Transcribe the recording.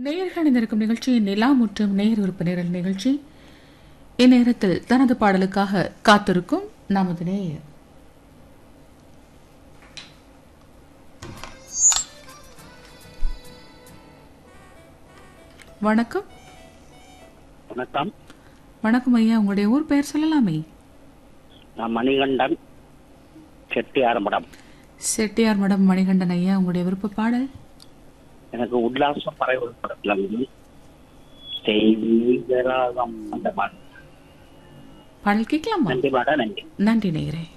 நேயர்கள் இருக்கும் நிகழ்ச்சி நிலா மற்றும் நேயர் உறுப்பினர்கள் நிகழ்ச்சி இந்நேரத்தில் தனது பாடலுக்காக காத்திருக்கும் நமது நேயர் வணக்கம் வணக்கம் வணக்கம் ஐயா உங்களுடைய ஊர் பெயர் சொல்லலாமே நான் மணிகண்டன் செட்டியாரம்படம் செட்டியார் மடம் மணிகண்டன் ஐயா உங்களுடைய விருப்ப பாடல் எனக்கு உல்லாசம் பறவை படத்துல வந்து தெய்வீகராகம் அந்த பாடல் பாடல் கேட்கலாமா நன்றி பாடா நன்றி நன்றி நேயரே